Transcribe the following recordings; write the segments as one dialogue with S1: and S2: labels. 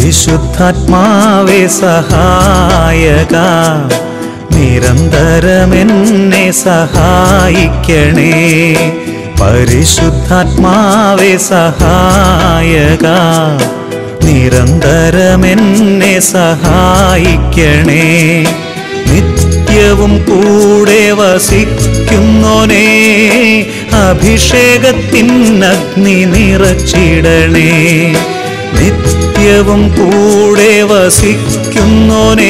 S1: പരിശുദ്ധാത്മാവേ സഹായക നിരന്തരമെന്നെ സഹായിക്കണേ പരിശുദ്ധാത്മാവേ സഹായക നിരന്തരമെന്നെ സഹായിക്കണേ നിത്യവും കൂടെ വസിക്കുന്നോനേ അഭിഷേകത്തിനഗ്നി നിറച്ചിടണേ നിത്യവും കൂടെ വസിക്കുന്നോനേ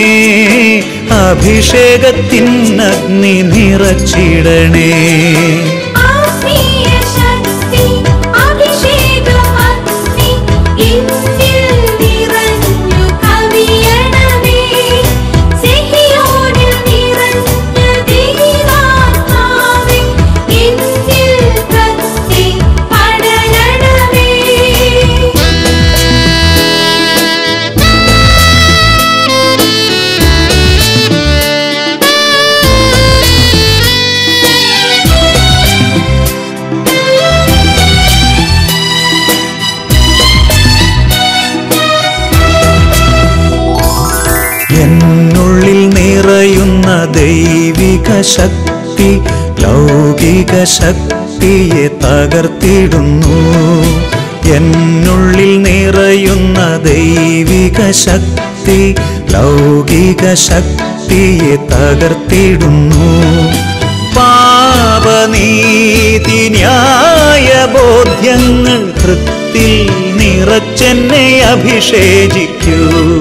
S1: അഭിഷേകത്തിനഗ്നി നിറച്ചിടണേ
S2: ആത്മീയ ശക്തി അഭിഷേകമഗ്നി എന്നിൽ നിറഞ്ഞു കവിയണമേ സിഹിയോനിൽ നിറഞ്ഞ ദൈവാത്മാവേ എന്നിൽ കത്തി പടരണമേ
S1: എന്നുള്ളിൽ നിറയുന്ന ദൈവിക ശക്തി ലൗകിക ശക്തിയെ തകർത്തിടുന്നു എന്നുള്ളിൽ നിറയുന്ന ദൈവിക ശക്തി ലൗകിക ശക്തിയെ തകർത്തിടുന്നു പാപനീതി ന്യായ ബോധ്യങ്ങൾ കൃത്തിൽ നിറച്ചെന്നെ അഭിഷേചിക്കൂ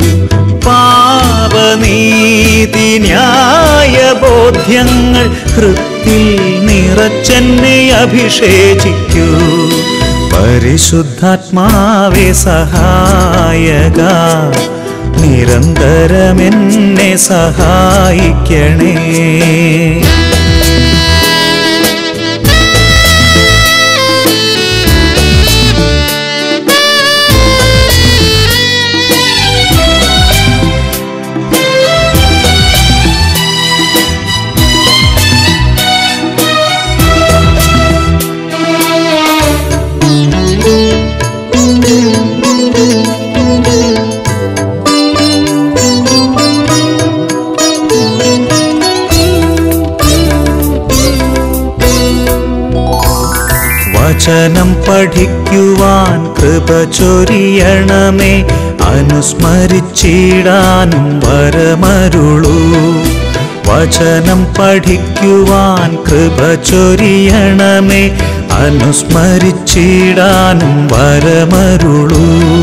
S1: പാപനീതി ന്യായ ബോധ്യങ്ങൾ കൃത്തിൽ നിറച്ചെന്നെ അഭിഷേചിക്കൂ പരിശുദ്ധാത്മാവേ സഹായക നിരന്തരമെന്നെ സഹായിക്കണേ വചനം പഠിക്കുവാൻ കൃപ ചൊരിയണമേ അനുസ്മരിച്ചിടാനും വരമരുളൂ വചനം പഠിക്കുവാൻ കൃപ ചൊരിയണമേ അനുസ്മരിച്ചിടാനും വരമരുളൂ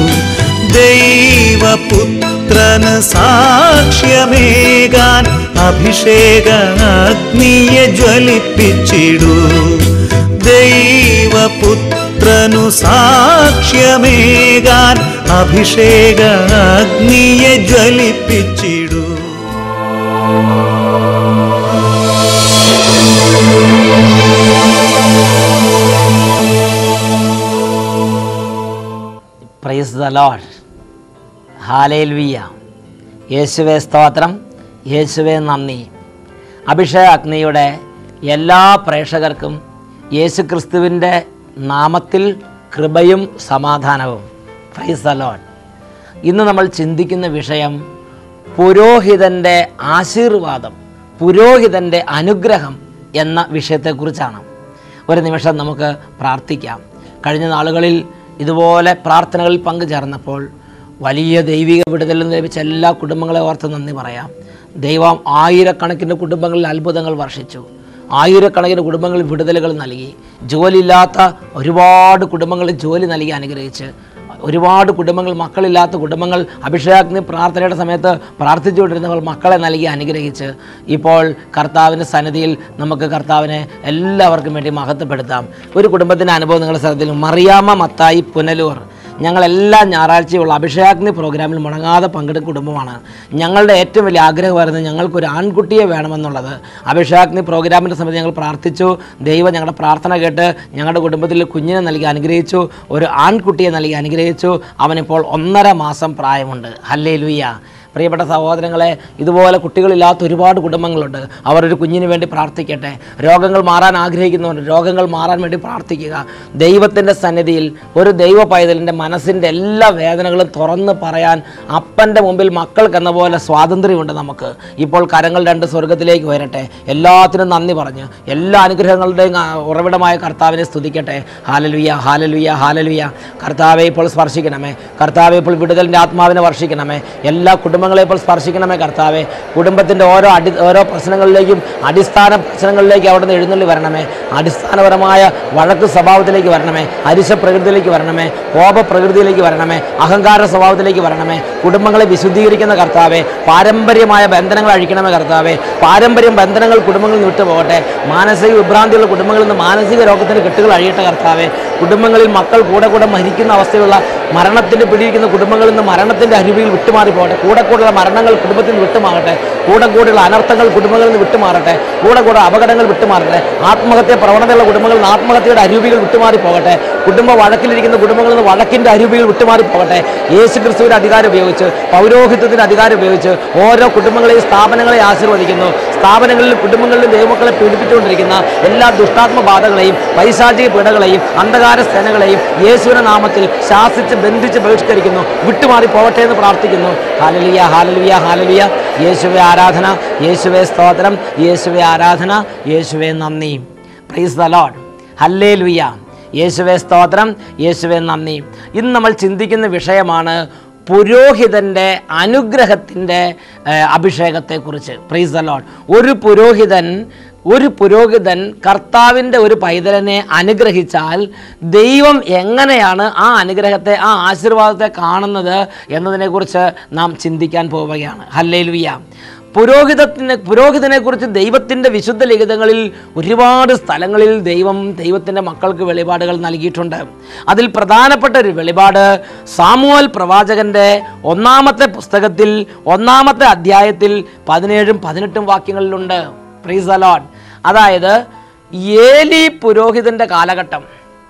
S1: ദൈവപുത്രന് സാക്ഷ്യമേകാൻ അഭിഷേക അഗ്നിയെ ജ്വലിപ്പിച്ചിടൂ ദൈവപുത്രനു സാക്ഷ്യമേകാൻ അഭിഷേക അഗ്നിയെ ജ്വലിപ്പിച്ചിടൂ
S3: പ്രൈസ് ദ ലോഡ് ഹാലേൽവിയ യേശുവെ സ്തോത്രം യേശുവെ നന്ദി അഭിഷേക അഗ്നിയുടെ എല്ലാ പ്രേക്ഷകർക്കും യേശുക്രിസ്തുവിൻ്റെ നാമത്തിൽ കൃപയും സമാധാനവും പ്രൈസ് ദ ലോഡ് ഇന്ന് നമ്മൾ ചിന്തിക്കുന്ന വിഷയം പുരോഹിതൻ്റെ ആശീർവാദം പുരോഹിതൻ്റെ അനുഗ്രഹം എന്ന വിഷയത്തെക്കുറിച്ചാണ് ഒരു നിമിഷം നമുക്ക് പ്രാർത്ഥിക്കാം കഴിഞ്ഞ നാളുകളിൽ ഇതുപോലെ പ്രാർത്ഥനകളിൽ പങ്കുചേർന്നപ്പോൾ വലിയ ദൈവിക വിടുതൽ ലഭിച്ച എല്ലാ കുടുംബങ്ങളെ ഓർത്ത് നന്ദി പറയാം ദൈവം ആയിരക്കണക്കിന് കുടുംബങ്ങളിൽ അത്ഭുതങ്ങൾ വർഷിച്ചു ആയിരക്കണക്കിന് കുടുംബങ്ങളിൽ വിടുതലുകൾ നൽകി ജോലിയില്ലാത്ത ഒരുപാട് കുടുംബങ്ങളിൽ ജോലി നൽകി അനുഗ്രഹിച്ച് ഒരുപാട് കുടുംബങ്ങൾ മക്കളില്ലാത്ത കുടുംബങ്ങൾ അഭിഷേകാഗ്നി പ്രാർത്ഥനയുടെ സമയത്ത് പ്രാർത്ഥിച്ചുകൊണ്ടിരുന്നവർ മക്കളെ നൽകി അനുഗ്രഹിച്ച് ഇപ്പോൾ കർത്താവിൻ്റെ സന്നിധിയിൽ നമുക്ക് കർത്താവിനെ എല്ലാവർക്കും വേണ്ടി മഹത്വപ്പെടുത്താം ഒരു കുടുംബത്തിൻ്റെ അനുഭവം നിങ്ങളുടെ ശ്രദ്ധയിൽ മറിയാമ്മ മത്തായി പുനലൂർ ഞങ്ങളെല്ലാ ഞായറാഴ്ചയുള്ള അഭിഷേകാഗ്നി പ്രോഗ്രാമിൽ മുടങ്ങാതെ പങ്കെടുക്കുന്ന കുടുംബമാണ് ഞങ്ങളുടെ ഏറ്റവും വലിയ ആഗ്രഹമായിരുന്നു ഞങ്ങൾക്കൊരു ആൺകുട്ടിയെ വേണമെന്നുള്ളത് അഭിഷേകാഗ്നി പ്രോഗ്രാമിൻ്റെ സമയത്ത് ഞങ്ങൾ പ്രാർത്ഥിച്ചു ദൈവം ഞങ്ങളുടെ പ്രാർത്ഥന കേട്ട് ഞങ്ങളുടെ കുടുംബത്തിൽ കുഞ്ഞിനെ നൽകി അനുഗ്രഹിച്ചു ഒരു ആൺകുട്ടിയെ നൽകി അനുഗ്രഹിച്ചു അവനിപ്പോൾ ഒന്നര മാസം പ്രായമുണ്ട് ഹല്ലേ ലുയ്യ പ്രിയപ്പെട്ട സഹോദരങ്ങളെ ഇതുപോലെ കുട്ടികളില്ലാത്ത ഒരുപാട് കുടുംബങ്ങളുണ്ട് അവരൊരു കുഞ്ഞിന് വേണ്ടി പ്രാർത്ഥിക്കട്ടെ രോഗങ്ങൾ മാറാൻ ആഗ്രഹിക്കുന്നവരുണ്ട് രോഗങ്ങൾ മാറാൻ വേണ്ടി പ്രാർത്ഥിക്കുക ദൈവത്തിൻ്റെ സന്നിധിയിൽ ഒരു ദൈവ പൈതലിൻ്റെ മനസ്സിൻ്റെ എല്ലാ വേദനകളും തുറന്ന് പറയാൻ അപ്പൻ്റെ മുമ്പിൽ മക്കൾക്കെന്ന പോലെ സ്വാതന്ത്ര്യമുണ്ട് നമുക്ക് ഇപ്പോൾ കരങ്ങൾ രണ്ട് സ്വർഗത്തിലേക്ക് വരട്ടെ എല്ലാത്തിനും നന്ദി പറഞ്ഞ് എല്ലാ അനുഗ്രഹങ്ങളുടെയും ആ, ഉറവിടമായ കർത്താവിനെ സ്തുതിക്കട്ടെ ഹാലലുയ ഹാലലുയ ഹാലലുയ കർത്താവെ ഇപ്പോൾ സ്പർശിക്കണമേ കർത്താവെ ഇപ്പോൾ വിടുതലിൻ്റെ ആത്മാവിനെ വർഷിക്കണമേ എല്ലാ കുടുംബങ്ങളെ ഇപ്പോൾ സ്പർശിക്കണമേ കർത്താവെ കുടുംബത്തിൻ്റെ ഓരോ അടി ഓരോ പ്രശ്നങ്ങളിലേക്കും അടിസ്ഥാന പ്രശ്നങ്ങളിലേക്ക് അവിടെ നിന്ന് എഴുന്നള്ളി വരണമേ അടിസ്ഥാനപരമായ വഴക്ക് സ്വഭാവത്തിലേക്ക് വരണമേ അരിശ പ്രകൃതിയിലേക്ക് വരണമേ കോപ പ്രകൃതിയിലേക്ക് വരണമേ അഹങ്കാര സ്വഭാവത്തിലേക്ക് വരണമേ കുടുംബങ്ങളെ വിശുദ്ധീകരിക്കുന്ന കർത്താവെ പാരമ്പര്യമായ ബന്ധനങ്ങൾ അഴിക്കണമേ കർത്താവെ പാരമ്പര്യം ബന്ധനങ്ങൾ കുടുംബങ്ങളിൽ നിന്ന് വിട്ടുപോകട്ടെ മാനസിക വിഭ്രാന്തിയുള്ള കുടുംബങ്ങളിൽ നിന്ന് മാനസിക രോഗത്തിൻ്റെ കെട്ടുകൾ അഴിയട്ടെ കർത്താവെ കുടുംബങ്ങളിൽ മക്കൾ കൂടെ കൂടെ മരിക്കുന്ന അവസ്ഥയുള്ള മരണത്തിൻ്റെ പിടിയിരിക്കുന്ന കുടുംബങ്ങളിൽ നിന്ന് മരണത്തിൻ്റെ അരുവിയിൽ വിട്ടുമാറി പോകട്ടെ കൂടെ കൂടെയുള്ള മരണങ്ങൾ കുടുംബത്തിൽ നിന്ന് വിട്ടുമാറട്ടെ കൂടെ കൂടെയുള്ള അനർത്ഥങ്ങൾ കുടുംബങ്ങളിൽ നിന്ന് വിട്ടുമാറട്ടെ കൂടെ കൂടെ അപകടങ്ങൾ വിട്ടുമാറട്ടെ ആത്മഹത്യ പ്രവണതയുള്ള കുടുംബങ്ങളിൽ നിന്ന് ആത്മഹത്യയുടെ അരുവികൾ വിട്ടുമാറി പോകട്ടെ കുടുംബ വഴക്കിലിരിക്കുന്ന കുടുംബങ്ങളിൽ നിന്ന് വഴക്കിൻ്റെ അരുവികൾ വിട്ടുമാറി പോകട്ടെ യേശു ക്രിസ്തുവിൻ്റെ അധികാരം ഉപയോഗിച്ച് പൗരോഹിത്യത്തിൻ്റെ അധികാരം ഉപയോഗിച്ച് ഓരോ കുടുംബങ്ങളെയും സ്ഥാപനങ്ങളെയും ആശീർവദിക്കുന്നു സ്ഥാപനങ്ങളിലും കുടുംബങ്ങളിലും ദൈവമക്കളെ പീഡിപ്പിച്ചുകൊണ്ടിരിക്കുന്ന എല്ലാ ദുഷ്ടാത്മ ബാധകളെയും പൈശാചിക പീഡകളെയും അന്ധകാര സേനകളെയും യേശുവിന്റെ നാമത്തിൽ ശാസിച്ച് ബന്ധിച്ച് ബഹിഷ്കരിക്കുന്നു വിട്ടുമാറി പോകട്ടെ എന്ന് പ്രാർത്ഥിക്കുന്നു ഹാലലിയ ഹാലലിയ ഹാലലിയ യേശുവെ ആരാധന യേശുവെ സ്തോത്രം യേശുവെ ആരാധന യേശുവെ നന്ദി പ്രൈസ് ദ ലോഡ് ഹല്ലേ ലുയ്യ യേശുവെ സ്തോത്രം യേശുവെ നന്ദി ഇന്ന് നമ്മൾ ചിന്തിക്കുന്ന വിഷയമാണ് പുരോഹിതൻ്റെ അനുഗ്രഹത്തിൻ്റെ ഏഹ്, അഭിഷേകത്തെക്കുറിച്ച് പ്രൈസ് ദ ലോഡ് ഒരു പുരോഹിതൻ ഒരു പുരോഹിതൻ കർത്താവിൻ്റെ ഒരു പൈതലിനെ അനുഗ്രഹിച്ചാൽ ദൈവം എങ്ങനെയാണ് ആ അനുഗ്രഹത്തെ ആ ആശീർവാദത്തെ കാണുന്നത് എന്നതിനെക്കുറിച്ച് നാം ചിന്തിക്കാൻ പോവുകയാണ് ഹല്ലേലുയ്യ പുരോഹിതത്തിന് പുരോഹിതനെ കുറിച്ച് ദൈവത്തിൻ്റെ വിശുദ്ധ ലിഖിതങ്ങളിൽ ഒരുപാട് സ്ഥലങ്ങളിൽ ദൈവം ദൈവത്തിൻ്റെ മക്കൾക്ക് വെളിപാടുകൾ നൽകിയിട്ടുണ്ട് അതിൽ പ്രധാനപ്പെട്ട ഒരു വെളിപാട് സാമുവൽ പ്രവാചകന്റെ ഒന്നാമത്തെ പുസ്തകത്തിൽ ഒന്നാമത്തെ അധ്യായത്തിൽ പതിനേഴും പതിനെട്ടും വാക്യങ്ങളിലുണ്ട് പ്രീസ് അലോൺ അതായത് ഏലി പുരോഹിതന്റെ കാലഘട്ടം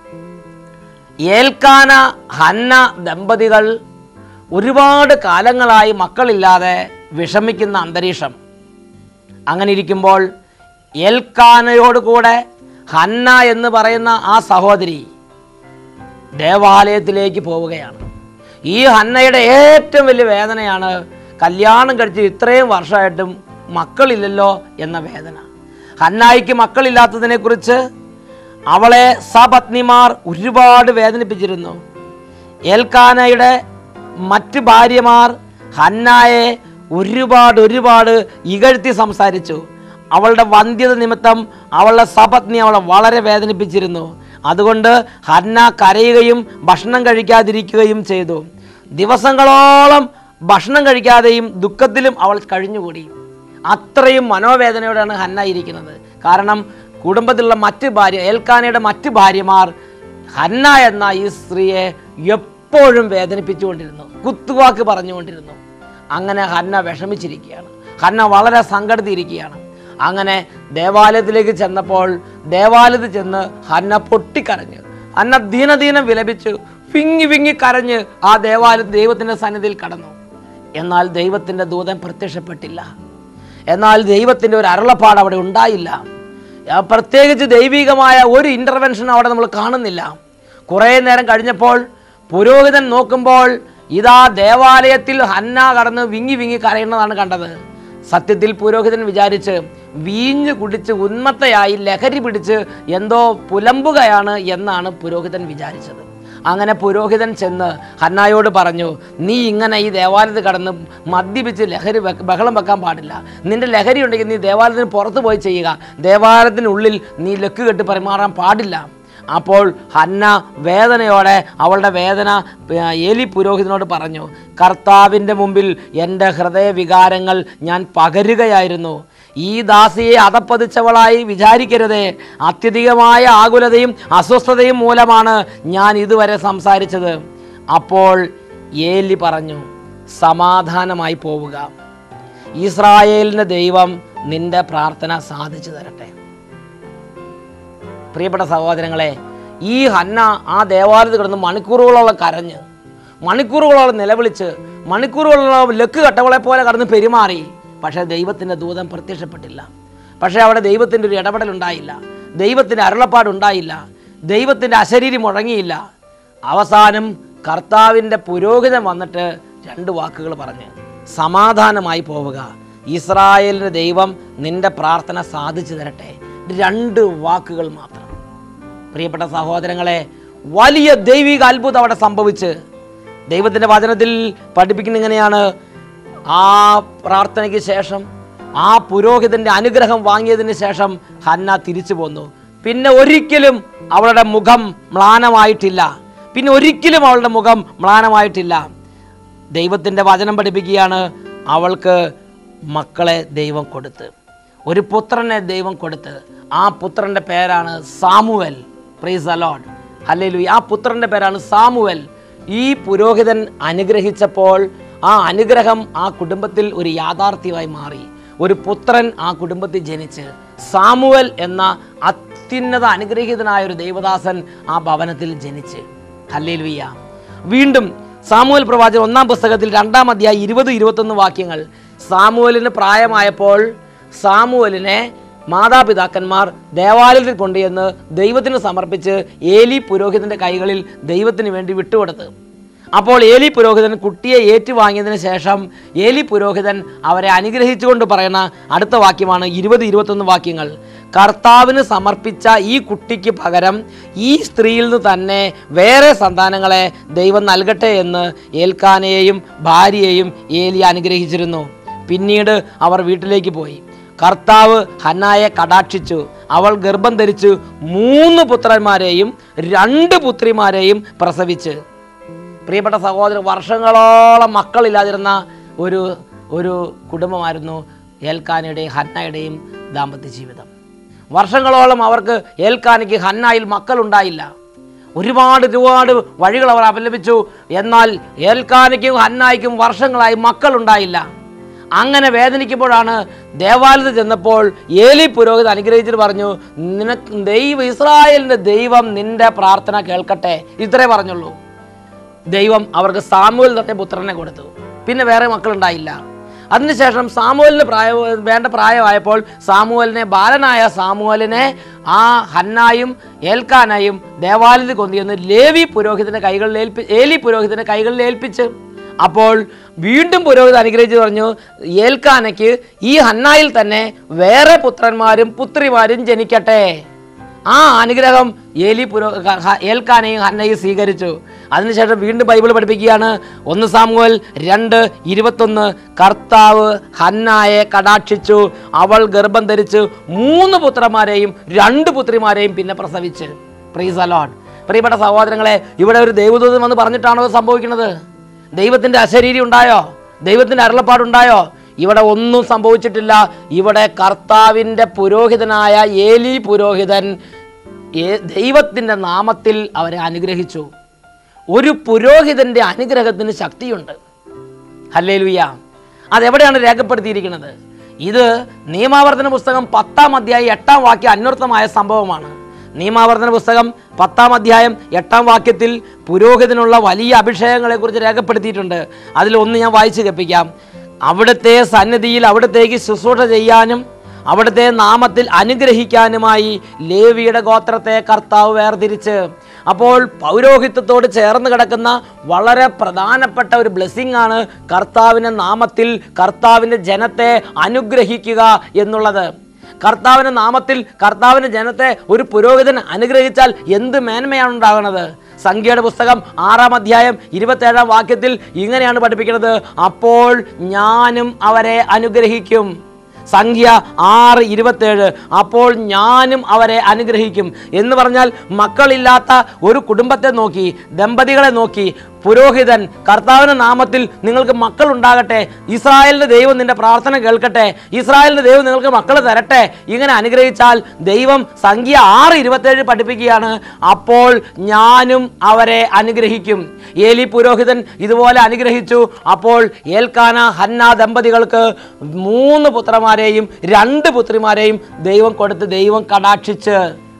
S3: ഏൽക്കാന ഹന്ന ദമ്പതികൾ ഒരുപാട് കാലങ്ങളായി മക്കളില്ലാതെ വിഷമിക്കുന്ന അന്തരീക്ഷം അങ്ങനെ ഇരിക്കുമ്പോൾ ഏൽക്കാനയോട് കൂടെ ഹന്ന എന്ന് പറയുന്ന ആ സഹോദരി ദേവാലയത്തിലേക്ക് പോവുകയാണ് ഈ ഹന്നയുടെ ഏറ്റവും വലിയ വേദനയാണ് കല്യാണം കഴിച്ച് ഇത്രയും വർഷമായിട്ടും മക്കളില്ലല്ലോ എന്ന വേദന ഹന്നായിക്ക് മക്കളില്ലാത്തതിനെക്കുറിച്ച് അവളെ സപത്നിമാർ ഒരുപാട് വേദനിപ്പിച്ചിരുന്നു ഏൽക്കാനയുടെ മറ്റ് ഭാര്യമാർ ഹന്നായെ ഒരുപാട് ഒരുപാട് ഇകഴ്ത്തി സംസാരിച്ചു അവളുടെ വന്ധ്യത നിമിത്തം അവളുടെ സപത്നി അവളെ വളരെ വേദനിപ്പിച്ചിരുന്നു അതുകൊണ്ട് ഹന്ന കരയുകയും ഭക്ഷണം കഴിക്കാതിരിക്കുകയും ചെയ്തു ദിവസങ്ങളോളം ഭക്ഷണം കഴിക്കാതെയും ദുഃഖത്തിലും അവൾ കഴിഞ്ഞുകൂടി അത്രയും മനോവേദനയോടെയാണ് ഹന്ന ഇരിക്കുന്നത് കാരണം കുടുംബത്തിലുള്ള മറ്റ് ഭാര്യ ഏൽക്കാനയുടെ മറ്റ് ഭാര്യമാർ ഹന്ന എന്ന ഈ സ്ത്രീയെ എപ്പോഴും വേദനിപ്പിച്ചുകൊണ്ടിരുന്നു കുത്തുവാക്ക് പറഞ്ഞുകൊണ്ടിരുന്നു അങ്ങനെ ഹന്ന വിഷമിച്ചിരിക്കുകയാണ് ഹന്ന വളരെ സങ്കടത്തിയിരിക്കുകയാണ് അങ്ങനെ ദേവാലയത്തിലേക്ക് ചെന്നപ്പോൾ ദേവാലയത്തിൽ ചെന്ന് ഹന്ന പൊട്ടിക്കരഞ്ഞ് ഹന്ന ദീനദീനം വിലപിച്ച് വിങ്ങി വിങ്ങി കരഞ്ഞ് ആ ദേവാലയ ദൈവത്തിൻ്റെ സന്നിധിയിൽ കടന്നു എന്നാൽ ദൈവത്തിൻ്റെ ദൂതൻ പ്രത്യക്ഷപ്പെട്ടില്ല എന്നാൽ ദൈവത്തിൻ്റെ ഒരു അരുളപ്പാട് അവിടെ ഉണ്ടായില്ല ആ, പ്രത്യേകിച്ച് ദൈവികമായ ഒരു ഇൻ്റർവെൻഷൻ അവിടെ നമ്മൾ കാണുന്നില്ല കുറേ നേരം കഴിഞ്ഞപ്പോൾ പുരോഹിതൻ നോക്കുമ്പോൾ ഇതാ ദേവാലയത്തിൽ ഹന്ന കടന്ന് വിങ്ങി വിങ്ങി കരയുന്നതാണ് കണ്ടത് സത്യത്തിൽ പുരോഹിതൻ വിചാരിച്ച് വീഞ്ഞു കുടിച്ച് ഉന്മത്തയായി ലഹരി പിടിച്ച് എന്തോ പുലമ്പുകയാണ് എന്നാണ് പുരോഹിതൻ വിചാരിച്ചത് അങ്ങനെ പുരോഹിതൻ ചെന്ന് ഹന്നായോട് പറഞ്ഞു നീ ഇങ്ങനെ ഈ ദേവാലയത്തിൽ കടന്ന് മദ്യപിച്ച് ലഹരി വെക്ക- ബഹളം വെക്കാൻ പാടില്ല നിന്റെ ലഹരി ഉണ്ടെങ്കിൽ നീ ദേവാലയത്തിന് പുറത്ത് പോയി ചെയ്യുക ദേവാലയത്തിനുള്ളിൽ നീ ലക്ക് കെട്ട് പെരുമാറാൻ പാടില്ല അപ്പോൾ ഹന്ന വേദനയോടെ അവളുടെ വേദന ആ, ഏലി പുരോഹിതനോട് പറഞ്ഞു കർത്താവിൻ്റെ മുമ്പിൽ എൻ്റെ ഹൃദയവികാരങ്ങൾ ഞാൻ പകരുകയായിരുന്നു ഈ ദാസിയെ അതപ്പതിച്ചവളായി വിചാരിക്കരുതേ അത്യധികമായ ആകുലതയും അസ്വസ്ഥതയും മൂലമാണ് ഞാൻ ഇതുവരെ സംസാരിച്ചത് അപ്പോൾ ഏലി പറഞ്ഞു സമാധാനമായി പോവുക ഇസ്രായേലിൻ്റെ ദൈവം നിന്റെ പ്രാർത്ഥന സാധിച്ചു തരട്ടെ പ്രിയപ്പെട്ട സഹോദരങ്ങളെ ഈ ഹന്ന ആ ദേവാലയത്തിൽ കിടന്ന് മണിക്കൂറുകളോളം കരഞ്ഞ് മണിക്കൂറുകളോളം നിലവിളിച്ച് മണിക്കൂറുകളോളം ലക്ക് കട്ടവളെ പോലെ കടന്ന് പെരുമാറി പക്ഷേ ദൈവത്തിൻ്റെ ദൂതൻ പ്രത്യക്ഷപ്പെട്ടില്ല പക്ഷേ അവിടെ ദൈവത്തിൻ്റെ ഒരു ഇടപെടൽ ഉണ്ടായില്ല ദൈവത്തിൻ്റെ അരുളപ്പാടുണ്ടായില്ല ദൈവത്തിൻ്റെ അശരീരി മുഴങ്ങിയില്ല അവസാനം കർത്താവിൻ്റെ പുരോഹിതൻ വന്നിട്ട് രണ്ട് വാക്കുകൾ പറഞ്ഞ് സമാധാനമായി പോവുക ഇസ്രായേലിൻ്റെ ദൈവം നിന്റെ പ്രാർത്ഥന സാധിച്ചു തരട്ടെ രണ്ട് വാക്കുകൾ മാത്രം പ്രിയപ്പെട്ട സഹോദരങ്ങളെ വലിയ ദൈവിക അത്ഭുതം അവിടെ സംഭവിച്ച് ദൈവത്തിൻ്റെ വചനത്തിൽ പഠിപ്പിക്കുന്ന ഇങ്ങനെയാണ് ആ പ്രാർത്ഥനയ്ക്ക് ശേഷം ആ പുരോഹിതൻ്റെ അനുഗ്രഹം വാങ്ങിയതിന് ശേഷം ഹന്ന തിരിച്ചു പോന്നു പിന്നെ ഒരിക്കലും അവളുടെ മുഖം മ്ലാനമായിട്ടില്ല പിന്നെ ഒരിക്കലും അവളുടെ മുഖം മ്ലാനമായിട്ടില്ല ദൈവത്തിൻ്റെ വചനം പഠിപ്പിക്കുകയാണ് അവൾക്ക് മക്കളെ ദൈവം കൊടുത്ത് ഒരു പുത്രനെ ദൈവം കൊടുത്ത് ആ പുത്രൻ്റെ പേരാണ് സാമുവൽ പ്രൈസ് അലോഡ് ഹല്ലേലു ആ പുത്രൻ്റെ പേരാണ് സാമുവൽ ഈ പുരോഹിതൻ അനുഗ്രഹിച്ചപ്പോൾ ആ അനുഗ്രഹം ആ കുടുംബത്തിൽ ഒരു യാഥാർത്ഥ്യമായി മാറി ഒരു പുത്രൻ ആ കുടുംബത്തിൽ ജനിച്ച് സാമുവൽ എന്ന അത്യുന്നത അനുഗ്രഹീതനായ ഒരു ദൈവദാസൻ ആ ഭവനത്തിൽ ജനിച്ച് ഹല്ലേലുയ്യ വീണ്ടും സാമുവൽ പ്രവാചകൻ ഒന്നാം പുസ്തകത്തിൽ രണ്ടാം അധ്യായം ഇരുപത് ഇരുപത്തൊന്ന് വാക്യങ്ങൾ സാമുവലിന് പ്രായമായപ്പോൾ സാമുവലിനെ മാതാപിതാക്കന്മാർ ദേവാലയത്തിൽ കൊണ്ടുചെന്ന് ദൈവത്തിന് സമർപ്പിച്ച് ഏലി പുരോഹിതന്റെ കൈകളിൽ ദൈവത്തിന് വേണ്ടി വിട്ടുകൊടുത്ത് അപ്പോൾ ഏലി പുരോഹിതൻ കുട്ടിയെ ഏറ്റുവാങ്ങിയതിന് ശേഷം ഏലി പുരോഹിതൻ അവരെ അനുഗ്രഹിച്ചുകൊണ്ട് പറയുന്ന അടുത്ത വാക്യമാണ് ഇരുപത് ഇരുപത്തൊന്ന് വാക്യങ്ങൾ കർത്താവിന് സമർപ്പിച്ച ഈ കുട്ടിക്ക് പകരം ഈ സ്ത്രീയിൽ നിന്ന് തന്നെ വേറെ സന്താനങ്ങളെ ദൈവം നൽകട്ടെ എന്ന് ഏൽക്കാനെയും ഭാര്യയെയും ഏലി അനുഗ്രഹിച്ചിരുന്നു പിന്നീട് അവർ വീട്ടിലേക്ക് പോയി കർത്താവ് ഹന്നായെ കടാക്ഷിച്ചു അവൾ ഗർഭം ധരിച്ചു മൂന്ന് പുത്രന്മാരെയും രണ്ട് പുത്രിമാരെയും പ്രസവിച്ച് പ്രിയപ്പെട്ട സഹോദരൻ വർഷങ്ങളോളം മക്കളില്ലാതിരുന്ന ഒരു ഒരു കുടുംബമായിരുന്നു ഏൽക്കാനയുടെയും ഹന്നയുടെയും ദാമ്പത്യ ജീവിതം വർഷങ്ങളോളം അവർക്ക് ഏൽക്കാനയ്ക്ക് ഹന്നായിൽ മക്കളുണ്ടായില്ല ഒരുപാട് ഒരുപാട് വഴികൾ അവർ അപലപിച്ചു എന്നാൽ ഏൽക്കാനയ്ക്കും ഹന്നായിക്കും വർഷങ്ങളായി മക്കളുണ്ടായില്ല അങ്ങനെ വേദനിക്കുമ്പോഴാണ് ദേവാലയത്തിൽ ചെന്നപ്പോൾ ഏലി പുരോഹിതൻ അനുഗ്രഹിച്ചിട്ട് പറഞ്ഞു നിനക്ക് ദൈവം ഇസ്രായേലിൻ്റെ ദൈവം നിന്റെ പ്രാർത്ഥന കേൾക്കട്ടെ ഇത്രേ പറഞ്ഞുള്ളൂ ദൈവം അവർക്ക് സാമുവൽ തന്നെ പുത്രനെ കൊടുത്തു പിന്നെ വേറെ മക്കളുണ്ടായില്ല അതിനുശേഷം സാമുവലിന് പ്രായ വേണ്ട പ്രായമായപ്പോൾ സാമുവലിനെ ബാലനായ സാമുവലിനെ ആ ഹന്നായും ഏൽക്കാനായും ദേവാലയത്തിൽ കൊണ്ടുവന്ന് ലേവി പുരോഹിതന്റെ കൈകളിൽ ഏൽപ്പി ഏലി പുരോഹിതന്റെ കൈകളിൽ ഏൽപ്പിച്ച് അപ്പോൾ വീണ്ടും പുരോഹിതൻ അനുഗ്രഹിച്ച് പറഞ്ഞു ഏൽക്കാനയ്ക്ക് ഈ ഹന്നായിൽ തന്നെ വേറെ പുത്രന്മാരും പുത്രിമാരും ജനിക്കട്ടെ ആ അനുഗ്രഹം ഏലി പുരോ ഹ- ഏൽക്കാനെയും ഹന്നയും സ്വീകരിച്ചു അതിനുശേഷം വീണ്ടും ബൈബിൾ പഠിപ്പിക്കുകയാണ് ഒന്ന് സാമുവൽ രണ്ട് ഇരുപത്തൊന്ന് കർത്താവ് ഹന്നായെ കടാക്ഷിച്ചു അവൾ ഗർഭം ധരിച്ച് മൂന്ന് പുത്രന്മാരെയും രണ്ട് പുത്രിമാരെയും പിന്നെ പ്രസവിച്ച് പ്രീസ് അലോട്ട് പ്രിയപ്പെട്ട സഹോദരങ്ങളെ ഇവിടെ ഒരു ദൈവദൂതൻ വന്ന് പറഞ്ഞിട്ടാണോ ഇത് സംഭവിക്കുന്നത് ദൈവത്തിൻ്റെ അശരീരി ഉണ്ടായോ ദൈവത്തിൻ്റെ അരുളപ്പാടുണ്ടായോ ഇവിടെ ഒന്നും സംഭവിച്ചിട്ടില്ല ഇവിടെ കർത്താവിൻ്റെ പുരോഹിതനായ ഏലി പുരോഹിതൻ ഏ- ദൈവത്തിൻ്റെ നാമത്തിൽ അവരെ അനുഗ്രഹിച്ചു ഒരു പുരോഹിതൻ്റെ അനുഗ്രഹത്തിന് ശക്തിയുണ്ട് ഹല്ലേലൂയ അതെവിടെയാണ് രേഖപ്പെടുത്തിയിരിക്കുന്നത് ഇത് നിയമാവർത്തന പുസ്തകം പത്താം അധ്യായം എട്ടാം വാക്യം അന്വർത്ഥമായ സംഭവമാണ് നിയമാവർത്തന പുസ്തകം പത്താം അധ്യായം എട്ടാം വാക്യത്തിൽ പുരോഹിതനുള്ള വലിയ അഭിഷേകങ്ങളെക്കുറിച്ച് രേഖപ്പെടുത്തിയിട്ടുണ്ട് അതിലൊന്ന് ഞാൻ വായിച്ചു കേൾപ്പിക്കാം അവിടുത്തെ സന്നിധിയിൽ അവിടത്തേക്ക് ശുശ്രൂഷ ചെയ്യാനും അവിടുത്തെ നാമത്തിൽ അനുഗ്രഹിക്കാനുമായി ലേവിയുടെ ഗോത്രത്തെ കർത്താവ് വേർതിരിച്ച് അപ്പോൾ പൗരോഹിത്യത്തോട് ചേർന്ന് കിടക്കുന്ന വളരെ പ്രധാനപ്പെട്ട ഒരു ബ്ലെസ്സിങ് ആണ് കർത്താവിൻ്റെ നാമത്തിൽ കർത്താവിൻ്റെ ജനത്തെ അനുഗ്രഹിക്കുക എന്നുള്ളത് കർത്താവിൻ്റെ നാമത്തിൽ കർത്താവിൻ്റെ ജനത്തെ ഒരു പുരോഹിതൻ അനുഗ്രഹിച്ചാൽ എന്ത് മേന്മയാണ് ഉണ്ടാകുന്നത് സംഖ്യയുടെ പുസ്തകം ആറാം അധ്യായം ഇരുപത്തേഴാം വാക്യത്തിൽ ഇങ്ങനെയാണ് പഠിപ്പിക്കുന്നത് അപ്പോൾ ഞാനും അവരെ അനുഗ്രഹിക്കും സംഖ്യ ആറ് ഇരുപത്തേഴ് അപ്പോൾ ഞാനും അവരെ അനുഗ്രഹിക്കും എന്ന് പറഞ്ഞാൽ മക്കളില്ലാത്ത ഒരു കുടുംബത്തെ നോക്കി ദമ്പതികളെ നോക്കി പുരോഹിതൻ കർത്താവിൻ്റെ നാമത്തിൽ നിങ്ങൾക്ക് മക്കൾ ഉണ്ടാകട്ടെ ഇസ്രായേലിൻ്റെ ദൈവം നിന്റെ പ്രാർത്ഥന കേൾക്കട്ടെ ഇസ്രായേലിൻ്റെ ദൈവം നിങ്ങൾക്ക് മക്കൾ തരട്ടെ ഇങ്ങനെ അനുഗ്രഹിച്ചാൽ ദൈവം സംഖ്യ ആറ് ഇരുപത്തേഴ് പഠിപ്പിക്കുകയാണ് അപ്പോൾ ഞാനും അവരെ അനുഗ്രഹിക്കും ഏലി പുരോഹിതൻ ഇതുപോലെ അനുഗ്രഹിച്ചു അപ്പോൾ ഏൽക്കാന ഹന്ന ദമ്പതികൾക്ക് മൂന്ന് പുത്രന്മാരെയും രണ്ട് പുത്രിമാരെയും ദൈവം കൊടുത്ത് ദൈവം കടാക്ഷിച്ച്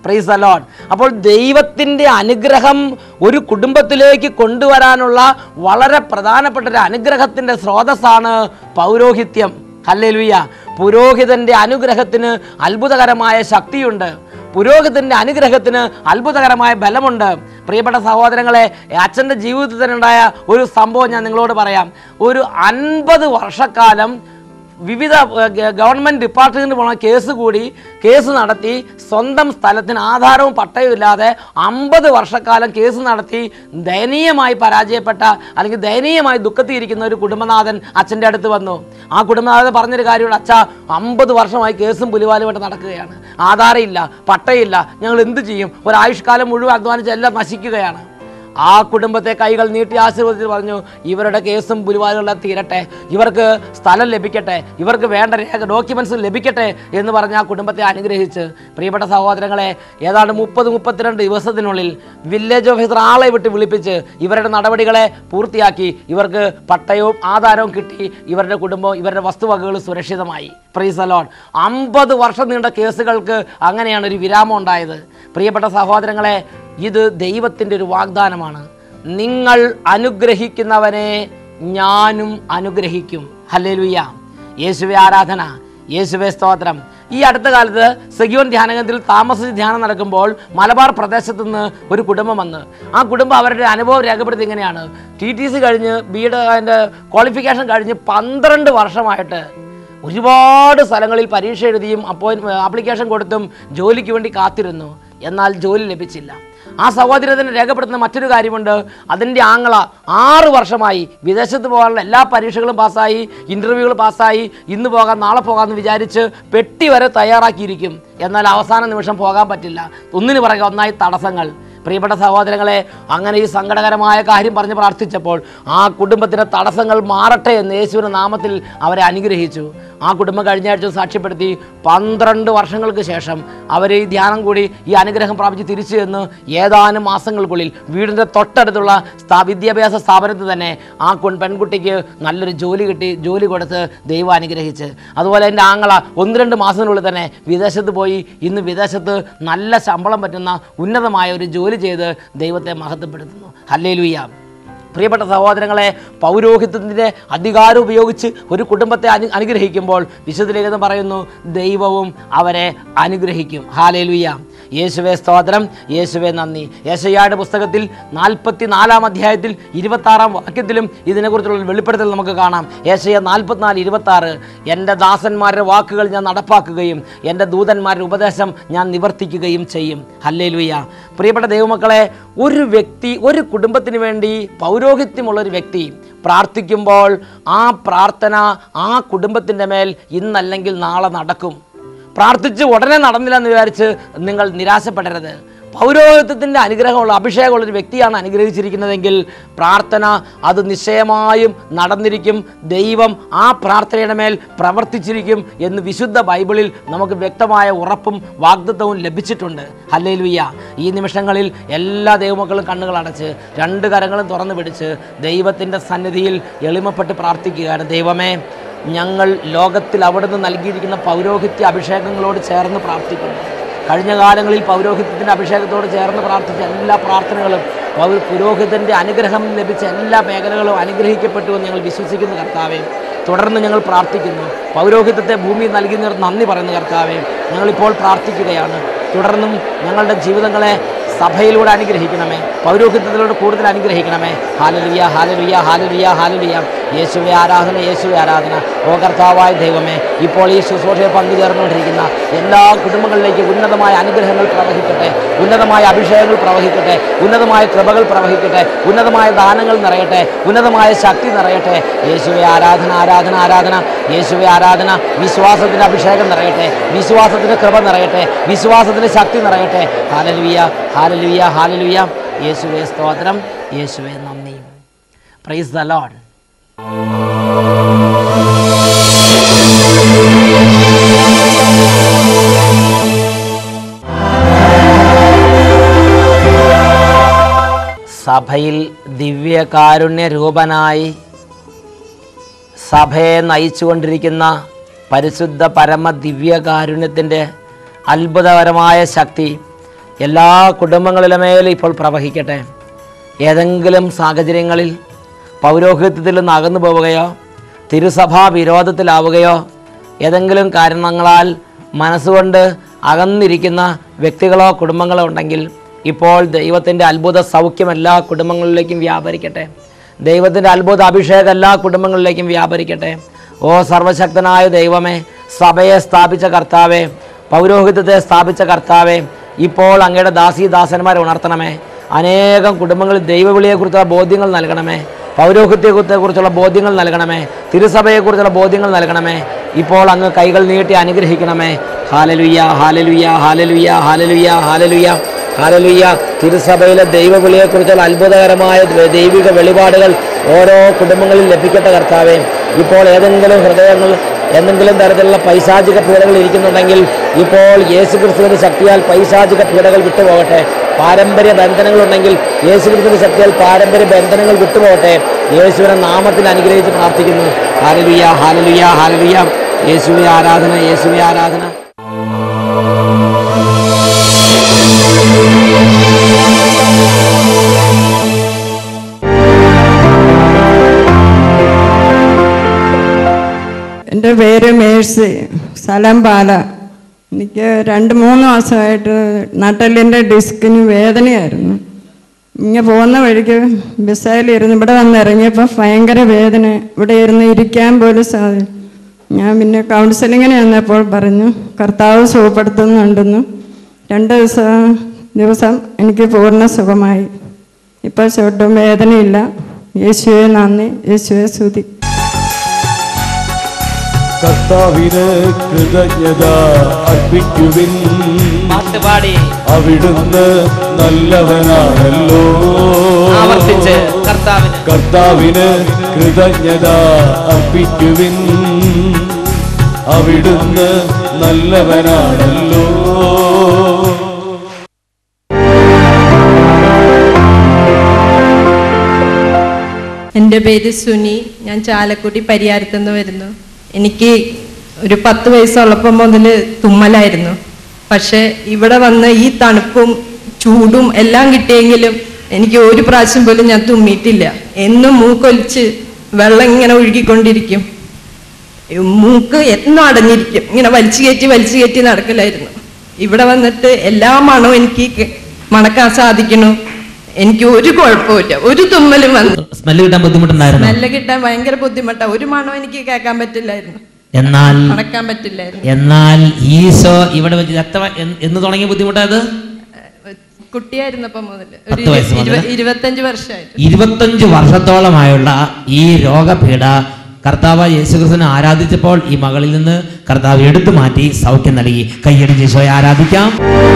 S3: പ്രൈസ് അലോൺ അപ്പോൾ ദൈവത്തിൻ്റെ അനുഗ്രഹം ഒരു കുടുംബത്തിലേക്ക് കൊണ്ടുവരാനുള്ള വളരെ പ്രധാനപ്പെട്ട ഒരു അനുഗ്രഹത്തിൻ്റെ സ്രോതസ്സാണ് പൗരോഹിത്യം ഹല്ലേലൂയ പുരോഹിതന്റെ അനുഗ്രഹത്തിന് അത്ഭുതകരമായ ശക്തിയുണ്ട് പുരോഹിതന്റെ അനുഗ്രഹത്തിന് അത്ഭുതകരമായ ബലമുണ്ട് പ്രിയപ്പെട്ട സഹോദരങ്ങളെ അച്ഛൻ്റെ ജീവിതത്തിലുണ്ടായ ഒരു സംഭവം ഞാൻ നിങ്ങളോട് പറയാം ഒരു അൻപത് വർഷക്കാലം വിവിധ ഏഹ്, ഗ- ഗവൺമെൻറ് ഡിപ്പാർട്ട്മെൻറ്റ് പോണ കേസ് കൂടി കേസ് നടത്തി സ്വന്തം സ്ഥലത്തിന് ആധാരവും പട്ടയവും ഇല്ലാതെ അമ്പത് വർഷക്കാലം കേസ് നടത്തി ദയനീയമായി പരാജയപ്പെട്ട അല്ലെങ്കിൽ ദയനീയമായി ദുഃഖത്തിയിരിക്കുന്ന ഒരു കുടുംബനാഥൻ അച്ഛൻ്റെ അടുത്ത് വന്നു ആ കുടുംബനാഥൻ പറഞ്ഞൊരു കാര്യമുണ്ട് അച്ഛ അമ്പത് വർഷമായി കേസും പുലിവാലുമായിട്ട് നടക്കുകയാണ് ആധാരമില്ല പട്ടയമില്ല ഞങ്ങൾ എന്ത് ചെയ്യും ഒരായുഷ്കാലം മുഴുവൻ അധ്വാനിച്ച് എല്ലാം നശിക്കുകയാണ് ആ കുടുംബത്തെ കൈകൾ നീട്ടി ആശീർവദിച്ച് പറഞ്ഞു ഇവരുടെ കേസും പുലിവാലുകളെല്ലാം തീരട്ടെ ഇവർക്ക് സ്ഥലം ലഭിക്കട്ടെ ഇവർക്ക് വേണ്ട രേഖ ഡോക്യുമെൻറ്റ്സ് ലഭിക്കട്ടെ എന്ന് പറഞ്ഞ് ആ കുടുംബത്തെ അനുഗ്രഹിച്ച് പ്രിയപ്പെട്ട സഹോദരങ്ങളെ ഏതാണ്ട് മുപ്പത് മുപ്പത്തിരണ്ട് ദിവസത്തിനുള്ളിൽ വില്ലേജ് ഓഫീസർ ആളെ വിട്ട് വിളിപ്പിച്ച് ഇവരുടെ നടപടികളെ പൂർത്തിയാക്കി ഇവർക്ക് പട്ടയവും ആധാരവും കിട്ടി ഇവരുടെ കുടുംബവും ഇവരുടെ വസ്തുവകകൾ സുരക്ഷിതമായി പ്രൈസ് അലോൺ അമ്പത് വർഷം നീണ്ട കേസുകൾക്ക് അങ്ങനെയാണ് ഒരു വിരാമം ഉണ്ടായത് പ്രിയപ്പെട്ട സഹോദരങ്ങളെ ഇത് ദൈവത്തിൻ്റെ ഒരു വാഗ്ദാനമാണ് നിങ്ങൾ അനുഗ്രഹിക്കുന്നവനെ ഞാനും അനുഗ്രഹിക്കും ഹല്ലേലൂയ യേശുവെ ആരാധന യേശുവെ സ്തോത്രം ഈ അടുത്ത കാലത്ത് സെഗ്യോൻ ധ്യാനകത്തിൽ താമസിച്ച് ധ്യാനം നടക്കുമ്പോൾ മലബാർ പ്രദേശത്ത് നിന്ന് ഒരു കുടുംബം വന്ന് ആ കുടുംബം അവരുടെ അനുഭവം രേഖപ്പെടുത്തി ഇങ്ങനെയാണ് ടി ടി സി കഴിഞ്ഞ് ബി എഡ് അതിൻ്റെ ക്വാളിഫിക്കേഷൻ കഴിഞ്ഞ് പന്ത്രണ്ട് വർഷമായിട്ട് ഒരുപാട് സ്ഥലങ്ങളിൽ പരീക്ഷ എഴുതിയും അപ്പോയിൻറ്റ് ആപ്ലിക്കേഷൻ കൊടുത്തും ജോലിക്ക് വേണ്ടി കാത്തിരുന്നു എന്നാൽ ജോലി ലഭിച്ചില്ല ആ സഹോദരത്തിന് രേഖപ്പെടുത്തുന്ന മറ്റൊരു കാര്യമുണ്ട് അതിൻ്റെ ആങ്ങള ആറ് വർഷമായി വിദേശത്ത് പോകാനുള്ള എല്ലാ പരീക്ഷകളും പാസ്സായി ഇൻ്റർവ്യൂകൾ പാസ്സായി ഇന്ന് പോകാം നാളെ പോകാമെന്ന് വിചാരിച്ച് പെട്ടി വരെ തയ്യാറാക്കിയിരിക്കും എന്നാൽ അവസാന നിമിഷം പോകാൻ പറ്റില്ല ഒന്നിനു പറയുക ഒന്നായി തടസ്സങ്ങൾ പ്രിയപ്പെട്ട സഹോദരങ്ങളെ അങ്ങനെ ഈ സങ്കടകരമായ കാര്യം പറഞ്ഞ് പ്രാർത്ഥിച്ചപ്പോൾ ആ കുടുംബത്തിൻ്റെ തടസ്സങ്ങൾ മാറട്ടെ എന്ന് യേശുവിൻ്റെ നാമത്തിൽ അവരെ അനുഗ്രഹിച്ചു ആ കുടുംബം കഴിഞ്ഞ ആഴ്ച സാക്ഷ്യപ്പെടുത്തി പന്ത്രണ്ട് വർഷങ്ങൾക്ക് ശേഷം അവർ ഈ ധ്യാനം കൂടി ഈ അനുഗ്രഹം പ്രാപിച്ച് തിരിച്ചു എന്ന് ഏതാനും മാസങ്ങൾക്കുള്ളിൽ വീടിൻ്റെ തൊട്ടടുത്തുള്ള സ്ഥാ വിദ്യാഭ്യാസ സ്ഥാപനത്തിൽ തന്നെ ആ കുൺ പെൺകുട്ടിക്ക് നല്ലൊരു ജോലി കിട്ടി ജോലി കൊടുത്ത് ദൈവം അനുഗ്രഹിച്ച് അതുപോലെ എൻ്റെ ആങ്ങള ഒന്ന് രണ്ട് മാസത്തിനുള്ളിൽ തന്നെ വിദേശത്ത് പോയി ഇന്ന് വിദേശത്ത് നല്ല ശമ്പളം പറ്റുന്ന ഉന്നതമായ ഒരു ജോലി ചെയ്ത് ദൈവത്തെ മഹത്വപ്പെടുത്തുന്നു ഹല്ലേലൂയ പ്രിയപ്പെട്ട സഹോദരങ്ങളെ പൗരോഹിത്യത്തിൻ്റെ അധികാരം ഉപയോഗിച്ച് ഒരു കുടുംബത്തെ അനു അനുഗ്രഹിക്കുമ്പോൾ വിശുദ്ധലേഖനം പറയുന്നു ദൈവവും അവരെ അനുഗ്രഹിക്കും ഹാലേലുയ്യ യേശുവെ സ്തോത്രം യേശുവെ നന്ദി യേശയ്യായുടെ പുസ്തകത്തിൽ നാൽപ്പത്തി നാലാം അധ്യായത്തിൽ ഇരുപത്താറാം വാക്യത്തിലും ഇതിനെക്കുറിച്ചുള്ള വെളിപ്പെടുത്തൽ നമുക്ക് കാണാം യേശയ്യ നാൽപ്പത്തിനാല് ഇരുപത്തി ആറ് എൻ്റെ ദാസന്മാരുടെ വാക്കുകൾ ഞാൻ നടപ്പാക്കുകയും എൻ്റെ ദൂതന്മാരുടെ ഉപദേശം ഞാൻ നിവർത്തിക്കുകയും ചെയ്യും ഹല്ലേലുയ്യ പ്രിയപ്പെട്ട ദൈവമക്കളെ ഒരു വ്യക്തി ഒരു കുടുംബത്തിന് വേണ്ടി പൗരോഹിത്യമുള്ളൊരു വ്യക്തി പ്രാർത്ഥിക്കുമ്പോൾ ആ പ്രാർത്ഥന ആ കുടുംബത്തിൻ്റെ മേൽ ഇന്നല്ലെങ്കിൽ നാളെ നടക്കും പ്രാർത്ഥിച്ച് ഉടനെ നടന്നില്ല എന്ന് വിചാരിച്ച് നിങ്ങൾ നിരാശപ്പെടരുത് പൗരോഹിത്യത്തിൻ്റെ അനുഗ്രഹമുള്ള അഭിഷേകമുള്ള ഒരു വ്യക്തിയാണ് അനുഗ്രഹിച്ചിരിക്കുന്നതെങ്കിൽ പ്രാർത്ഥന അത് നിശ്ചയമായും നടന്നിരിക്കും ദൈവം ആ പ്രാർത്ഥനയുടെ മേൽ പ്രവർത്തിച്ചിരിക്കും എന്ന് വിശുദ്ധ ബൈബിളിൽ നമുക്ക് വ്യക്തമായ ഉറപ്പും വാഗ്ദത്വവും ലഭിച്ചിട്ടുണ്ട് ഹല്ലേലൂയ ഈ നിമിഷങ്ങളിൽ എല്ലാ ദൈവമക്കളും കണ്ണുകൾ അടച്ച് രണ്ട് കരങ്ങളും തുറന്നു പിടിച്ച് ദൈവത്തിൻ്റെ സന്നിധിയിൽ എളിമപ്പെട്ട് പ്രാർത്ഥിക്കുകയാണ് ദൈവമേ ഞങ്ങൾ ലോകത്തിൽ അവിടുന്ന് നൽകിയിരിക്കുന്ന പൗരോഹിത്യ അഭിഷേകങ്ങളോട് ചേർന്ന് പ്രാർത്ഥിക്കുന്നു കഴിഞ്ഞ കാലങ്ങളിൽ പൗരോഹിത്യത്തിൻ്റെ അഭിഷേകത്തോട് ചേർന്ന് പ്രാർത്ഥിച്ച എല്ലാ പ്രാർത്ഥനകളും പൗ പുരോഹിതൻ്റെ അനുഗ്രഹം ലഭിച്ച എല്ലാ മേഖലകളും അനുഗ്രഹിക്കപ്പെട്ടു എന്ന് ഞങ്ങൾ വിശ്വസിക്കുന്നു കർത്താവേ തുടർന്ന് ഞങ്ങൾ പ്രാർത്ഥിക്കുന്നു പൗരോഹിത്യത്തെ ഭൂമി നൽകുന്നവർ നന്ദി പറയുന്നു കർത്താവേ ഞങ്ങളിപ്പോൾ പ്രാർത്ഥിക്കുകയാണ് തുടർന്നും ഞങ്ങളുടെ ജീവിതങ്ങളെ സഭയിലൂടെ അനുഗ്രഹിക്കണമേ പൗരോഹിത്യത്തിലൂടെ കൂടുതൽ അനുഗ്രഹിക്കണമേ ഹാലലുയ ഹാലലുയ ഹാലലുയ ഹാലലുയ യേശുവെ ആരാധന യേശുവെ ആരാധന ഓ കർത്താവായ ദൈവമേ ഇപ്പോൾ ഈ ശുശ്രൂഷയെ പങ്കുചേർന്നുകൊണ്ടിരിക്കുന്ന എല്ലാ കുടുംബങ്ങളിലേക്ക് ഉന്നതമായ അനുഗ്രഹങ്ങൾ പ്രവഹിക്കട്ടെ ഉന്നതമായ അഭിഷേകങ്ങൾ പ്രവഹിക്കട്ടെ ഉന്നതമായ കൃപകൾ പ്രവഹിക്കട്ടെ ഉന്നതമായ ദാനങ്ങൾ നിറയട്ടെ ഉന്നതമായ ശക്തി നിറയട്ടെ യേശുവെ ആരാധന ആരാധന ആരാധന യേശുവെ ആരാധന വിശ്വാസത്തിൻ്റെ അഭിഷേകം നിറയട്ടെ വിശ്വാസത്തിൻ്റെ കൃപ നിറയട്ടെ വിശ്വാസത്തിൻ്റെ ശക്തി നിറയട്ടെ ഹാലലുയ ഹാലലുയ ഹാലലുയ യേശുവെ സ്തോത്രം യേശുവെ നന്ദി പ്രൈസ് ദ ലോഡ് സഭയിൽ ദിവ്യകാരുണ്യ രൂപനായി സഭയെ നയിച്ചുകൊണ്ടിരിക്കുന്ന പരിശുദ്ധ പരമ ദിവ്യകാരുണ്യത്തിൻ്റെ അത്ഭുതകരമായ ശക്തി എല്ലാ കുടുംബങ്ങളിലെ മേലും ഇപ്പോൾ പ്രവഹിക്കട്ടെ ഏതെങ്കിലും സാഹചര്യങ്ങളിൽ പൗരോഹിത്യത്തിൽ നിന്ന് അകന്നു പോവുകയോ തിരുസഭാ വിരോധത്തിലാവുകയോ ഏതെങ്കിലും കാരണങ്ങളാൽ മനസ്സുകൊണ്ട് അകന്നിരിക്കുന്ന വ്യക്തികളോ കുടുംബങ്ങളോ ഉണ്ടെങ്കിൽ ഇപ്പോൾ ദൈവത്തിൻ്റെ അത്ഭുത സൗഖ്യം എല്ലാ കുടുംബങ്ങളിലേക്കും വ്യാപരിക്കട്ടെ ദൈവത്തിൻ്റെ അത്ഭുത അഭിഷേകം എല്ലാ കുടുംബങ്ങളിലേക്കും വ്യാപരിക്കട്ടെ ഓ സർവശക്തനായ ദൈവമേ സഭയെ സ്ഥാപിച്ച കർത്താവേ പൗരോഹിത്യത്തെ സ്ഥാപിച്ച കർത്താവേ ഇപ്പോൾ അങ്ങയുടെ ദാസീദാസന്മാരെ ഉണർത്തണമേ അനേകം കുടുംബങ്ങളിൽ ദൈവവിളിയെക്കുറിച്ചുള്ള ബോധ്യങ്ങൾ നൽകണമേ പൗരോഹിത്യത്തെക്കുറിച്ചുള്ള ബോധ്യങ്ങൾ നൽകണമേ തിരുസഭയെക്കുറിച്ചുള്ള ബോധ്യങ്ങൾ നൽകണമേ ഇപ്പോൾ അങ്ങ് കൈകൾ നീട്ടി അനുഗ്രഹിക്കണമേ ഹാലലുയ്യ ഹാലലുയ്യ ഹാലലുയ്യ ഹാലലുയ്യ ഹാലലുയ്യ ഹാലലുയ്യ തിരുസഭയിലെ ദൈവവിളിയെക്കുറിച്ചുള്ള അത്ഭുതകരമായ ദൈവിക വെളിപാടുകൾ ഓരോ കുടുംബങ്ങളിൽ ലഭിക്കട്ടെ കർത്താവേ ഇപ്പോൾ ഏതെങ്കിലും ഹൃദയങ്ങൾ എന്തെങ്കിലും തരത്തിലുള്ള പൈശാചിക പീഡകൾ ഇരിക്കുന്നുണ്ടെങ്കിൽ ഇപ്പോൾ യേശു ക്രിസ്തുവിൻ്റെ ശക്തിയാൽ പൈശാചിക പീഡകൾ വിട്ടുപോകട്ടെ പാരമ്പര്യ ബന്ധനങ്ങളുണ്ടെങ്കിൽ യേശു ക്രിസ്തുവിൻ്റെ ശക്തിയാൽ പാരമ്പര്യ ബന്ധനങ്ങൾ വിട്ടുപോകട്ടെ യേശുവിനെ നാമത്തിൽ അനുഗ്രഹിച്ച് പ്രാർത്ഥിക്കുന്നു ഹാലലുയ ഹാലലുയ ഹാലലുയ യേശുവി ആരാധന യേശുവി ആരാധന
S4: എൻ്റെ പേര് മേഴ്സി സ്ഥലം പാല എനിക്ക് രണ്ട് മൂന്ന് മാസമായിട്ട് നട്ടലിൻ്റെ ഡിസ്കിന് വേദനയായിരുന്നു ഇങ്ങനെ പോകുന്ന വഴിക്ക് ബസ്സായിലിരുന്ന് ഇവിടെ വന്ന് ഇറങ്ങിയപ്പോൾ ഭയങ്കര വേദന ഇവിടെ ഇരുന്ന് ഇരിക്കാൻ പോലും സാധിക്കും ഞാൻ പിന്നെ കൗൺസിലിങ്ങിന് ചെന്നപ്പോൾ പറഞ്ഞു കർത്താവ് സുഖപ്പെടുത്തുന്നുണ്ടെന്നും രണ്ട് ദിവസം ദിവസം എനിക്ക് പൂർണ്ണ സുഖമായി ഇപ്പോൾ ചൊട്ടും വേദനയില്ല യേശുവെ നന്ദി യേശുവെ സ്തുതി
S5: കർത്താവിന് കൃതജ്ഞത അർപ്പിക്കുവിൻ
S3: പാട്ടുപാടി
S5: അവിടുന്ന് നല്ലവനാണല്ലോ
S3: ആവർത്തിച്ച് കർത്താവിന്
S5: കർത്താവിന് കൃതജ്ഞത അർപ്പിക്കുവിൻ അവിടുന്ന് നല്ലവനാണല്ലോ
S6: എൻ്റെ പേര് സുനി ഞാൻ ചാലക്കുടി പരിയാരത്തു നിന്ന് വരുന്നു എനിക്ക് ഒരു പത്ത് വയസ്സുള്ളപ്പോൾ മുതൽ തുമ്മലായിരുന്നു പക്ഷേ ഇവിടെ വന്ന് ഈ തണുപ്പും ചൂടും എല്ലാം കിട്ടിയെങ്കിലും എനിക്ക് ഒരു പ്രാവശ്യം പോലും ഞാൻ തുമ്മിയിട്ടില്ല എന്നും മൂക്കൊലിച്ച് വെള്ളം ഇങ്ങനെ ഒഴുകിക്കൊണ്ടിരിക്കും ഈ മൂക്ക് എന്നും അടഞ്ഞിരിക്കും ഇങ്ങനെ വലിച്ചു കയറ്റി വലിച്ചു കയറ്റി നടക്കലായിരുന്നു ഇവിടെ വന്നിട്ട് എല്ലാ മണവും എനിക്ക് കെ- മണക്കാൻ സാധിക്കണു എനിക്ക് ഒരു കുഴപ്പമില്ല ഒരു തുമ്മലും വന്നു
S3: സ്മെല്ല് കിട്ടാൻ ബുദ്ധിമുട്ടുണ്ടായിരുന്നു
S6: നല്ല കിട്ടാൻ ഭയങ്കര ബുദ്ധിമുട്ടാ ഒരു മണം എനിക്ക് കേൾക്കാൻ പറ്റില്ലായിരുന്നു
S3: എന്നാൽ
S6: മണക്കാൻ പറ്റില്ലായിരുന്നു
S3: എന്നാൽ ഈശോ ഇവിടെ വെച്ച് എത്ര എന്ന് എന്ന് തുടങ്ങിയ ബുദ്ധിമുട്ടത്
S6: കുട്ടിയായിരുന്നപ്പോ മുതൽ ഒരു
S3: പത്ത് വയസ്സ്
S6: ഇരുപ-
S3: മുതല്?
S6: ഇരുപത്തഞ്ച് വർഷമായിട്ട്
S3: ഇരുപത്തഞ്ച് വർഷത്തോളമായുള്ള ഈ രോഗപീഠ കർത്താവ് യേശുക്രിസ്തുവിനെ ആരാധിച്ചപ്പോൾ ഈ മകളിൽ നിന്ന് കർത്താവ് എടുത്തു മാറ്റി സൗഖ്യം നൽകി കയ്യടി ഈശോയെ ആരാധിക്കാം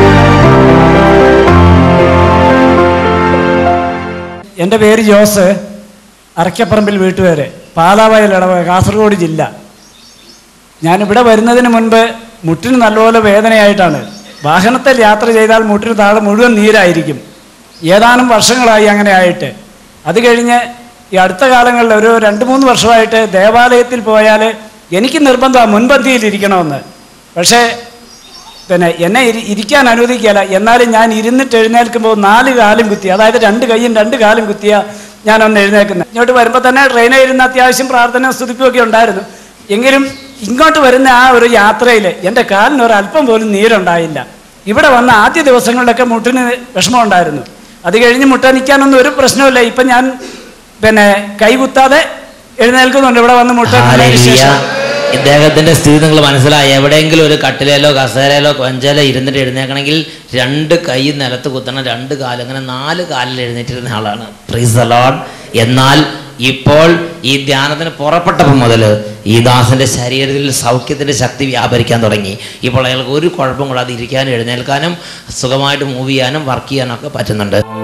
S7: എൻ്റെ പേര് ജോസ് അറക്കപ്പറമ്പിൽ വീട്ടുപേര് പാലാവയൽ ഇടവക കാസർഗോഡ് ജില്ല ഞാനിവിടെ വരുന്നതിന് മുൻപ് മുട്ടിന് നല്ലപോലെ വേദനയായിട്ടാണ് വാഹനത്തിൽ യാത്ര ചെയ്താൽ മുട്ടിന് താഴെ മുഴുവൻ നീരായിരിക്കും ഏതാനും വർഷങ്ങളായി അങ്ങനെ ആയിട്ട് അത് കഴിഞ്ഞ് ഈ അടുത്ത കാലങ്ങളിൽ ഒരു രണ്ട് മൂന്ന് വർഷമായിട്ട് ദേവാലയത്തിൽ പോയാൽ എനിക്ക് നിർബന്ധമാണ് മുൻപന്തിയിൽ ഇരിക്കണമെന്ന് പക്ഷേ പിന്നെ എന്നെ ഇരി ഇരിക്കാൻ അനുവദിക്കുകയില്ല എന്നാലും ഞാൻ ഇരുന്നിട്ട് എഴുന്നേൽക്കുമ്പോൾ നാല് കാലും കുത്തി അതായത് രണ്ട് കൈയും രണ്ട് കാലും കുത്തിയ ഞാൻ ഒന്ന് എഴുന്നേൽക്കുന്നത് ഇങ്ങോട്ട് വരുമ്പോൾ തന്നെ ട്രെയിനിൽ ഇരുന്ന് അത്യാവശ്യം പ്രാർത്ഥന സ്തുതിക്കുകയൊക്കെ ഉണ്ടായിരുന്നു എങ്കിലും ഇങ്ങോട്ട് വരുന്ന ആ ഒരു യാത്രയിൽ എൻ്റെ കാലിന് ഒരു അല്പം പോലും നീരുണ്ടായില്ല ഇവിടെ വന്ന ആദ്യ ദിവസങ്ങളിലൊക്കെ മുട്ടിന് വിഷമം ഉണ്ടായിരുന്നു അത് കഴിഞ്ഞ് മുട്ട നിൽക്കാനൊന്നും ഒരു പ്രശ്നമില്ല ഇപ്പം ഞാൻ പിന്നെ കൈ കുത്താതെ എഴുന്നേൽക്കുന്നുണ്ട് ഇവിടെ വന്ന് മുട്ട നിന്നതിന് ശേഷം
S3: ഇദ്ദേഹത്തിന്റെ സ്ഥിതി നിങ്ങൾ മനസ്സിലായി എവിടെയെങ്കിലും ഒരു കട്ടിലേലോ കസേരയിലോ കൊഞ്ചയിലോ ഇരുന്നിട്ട് എഴുന്നേക്കണമെങ്കിൽ രണ്ട് കൈ നിലത്ത് കുത്തണം രണ്ട് കാല് അങ്ങനെ നാല് കാലിൽ എഴുന്നേറ്റിരുന്ന ആളാണ് പ്രീസ് ലോഡ് എന്നാൽ ഇപ്പോൾ ഈ ധ്യാനത്തിന് പുറപ്പെട്ടപ്പോൾ മുതൽ ഈ ദാസന്റെ ശരീരത്തിൽ സൗഖ്യത്തിന്റെ ശക്തി വ്യാപരിക്കാൻ തുടങ്ങി ഇപ്പോൾ അയാൾക്ക് ഒരു കുഴപ്പം കൂടാതെ ഇരിക്കാനും എഴുന്നേൽക്കാനും സുഖമായിട്ട് മൂവ് ചെയ്യാനും വർക്ക് ചെയ്യാനും ഒക്കെ പറ്റുന്നുണ്ട്